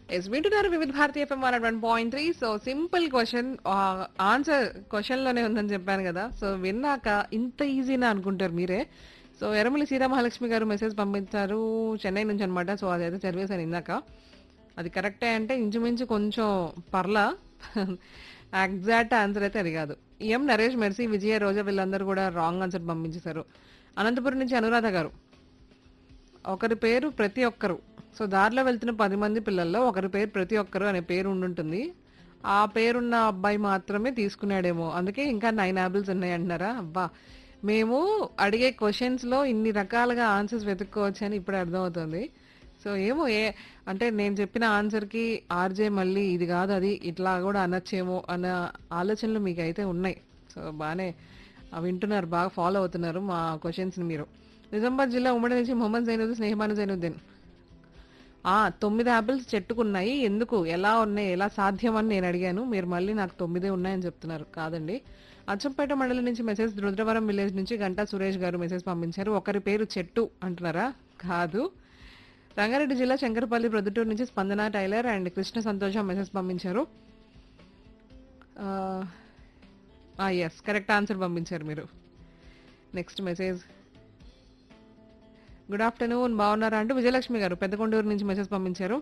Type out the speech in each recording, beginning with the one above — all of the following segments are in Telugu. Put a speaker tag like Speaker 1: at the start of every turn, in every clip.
Speaker 1: ఎస్ వింటున్నారు వివిధ భారతీయ F M one one point three so simple question answer question లోనే ఉందని చెప్పాను కదా సో విన్నాక ఇంత ఈజీనా అనుకుంటారు మీరే సో ఎరమలి సీతామహాలక్ష్మి గారు మెసేజ్ పంపించారు చెన్నై నుంచి అనమాట సో అదైతే చదివేశాను ఇందాక అది కరెక్టే అంటే ఇంచుమించు కొంచెం పర్లా ఎగ్జాక్ట్ ఆన్సర్ అయితే అది కాదు ఎం నరేష్ మెర్సీ విజయ రోజా వీళ్ళందరూ కూడా రాంగ్ ఆన్సర్ పంపించేశారు అనంతపురం నుంచి అనురాధ గారు ఒకరి పేరు ప్రతి ఒక్కరు సో దారిలో వెళ్తున్న పది మంది పిల్లల్లో ఒకరి పేరు ప్రతి ఒక్కరు అనే పేరు ఉండుంటుంది ఆ పేరున్న అబ్బాయి మాత్రమే తీసుకున్నాడేమో అందుకే ఇంకా నైన్ యాబుల్స్ ఉన్నాయి అంటున్నారా అబ్బా మేము అడిగే క్వశ్చన్స్ లో ఇన్ని రకాలుగా ఆన్సర్స్ వెతుక్కోవచ్చు అని ఇప్పుడు అర్థమవుతుంది సో ఏమో ఏ అంటే నేను చెప్పిన ఆన్సర్ కి ఆర్జే మళ్ళీ ఇది కాదు అది ఇట్లా కూడా అనొచ్చేమో అన్న ఆలోచనలు మీకు అయితే ఉన్నాయి సో బాగానే ఆ వింటున్నారు బాగా ఫాలో అవుతున్నారు మా క్వశ్చన్స్ ని మీరు నిజామాబాద్ జిల్లా ఉమ్మడి నుంచి మొహమ్మద్ జైనుద్దీన్ స్నేహమాను జైనుద్దీన్ ఆ తొమ్మిది యాపిల్స్ చెట్టుకున్నాయి ఎందుకు ఎలా ఉన్నాయి ఎలా సాధ్యమని నేను అడిగాను మీరు మళ్ళీ నాకు తొమ్మిదే ఉన్నాయని చెప్తున్నారు కాదండి అచ్చంపేట మండలం నుంచి మెసేజ్ రుద్రవరం విలేజ్ నుంచి గంటా సురేష్ గారు మెసేజ్ పంపించారు ఒకరి పేరు చెట్టు అంటున్నారా కాదు రంగారెడ్డి జిల్లా శంకరపల్లి ప్రొద్దుటూరు నుంచి స్పందన టైలర్ అండ్ కృష్ణ సంతోషం మెసేజ్ పంపించారు ఎస్ కరెక్ట్ ఆన్సర్ పంపించారు మీరు నెక్స్ట్ మెసేజ్ గుడ్ ఆఫ్టర్నూన్ బాగున్నారా అంటూ విజయలక్ష్మి గారు పెద్దకొండూరు నుంచి మెసేజ్ పంపించారు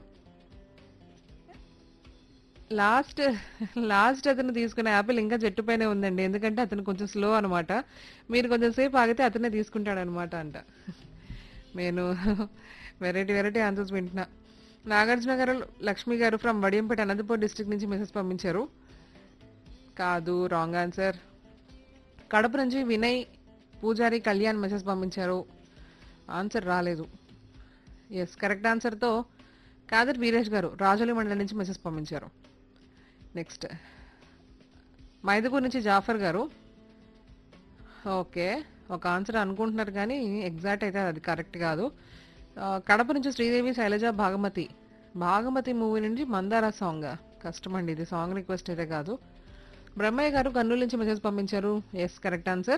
Speaker 1: లాస్ట్ లాస్ట్ అతను తీసుకున్న యాపిల్ ఇంకా చెట్టుపైనే ఉందండి ఎందుకంటే అతను కొంచెం స్లో అనమాట మీరు కొంచెం సేపు ఆగితే అతనే తీసుకుంటాడు అనమాట అంట నేను వెరైటీ వెరైటీ ఆన్సర్స్ వింటున్నా నాగార్జున గారు లక్ష్మి గారు ఫ్రమ్ వడియంపేట అనంతపూర్ డిస్ట్రిక్ట్ నుంచి మెసేజ్ పంపించారు కాదు రాంగ్ ఆన్సర్ కడప నుంచి వినయ్ పూజారి కళ్యాణ్ మెసేజ్ పంపించారు ఆన్సర్ రాలేదు ఎస్ కరెక్ట్ ఆన్సర్తో కాదర్ వీరేష్ గారు రాజోలి మండలం నుంచి మెసేజ్ పంపించారు నెక్స్ట్ మైదుగూరు నుంచి జాఫర్ గారు ఓకే ఒక ఆన్సర్ అనుకుంటున్నారు కానీ ఎగ్జాక్ట్ అయితే అది కరెక్ట్ కాదు ఆ, కడప నుంచి శ్రీదేవి శైలజ భాగమతి భాగమతి మూవీ నుంచి మందార సాంగ్ కష్టం అండి ఇది సాంగ్ రిక్వెస్ట్ అయితే కాదు బ్రహ్మయ్య గారు కర్నూలు నుంచి మెసేజ్ పంపించారు ఎస్ కరెక్ట్ ఆన్సర్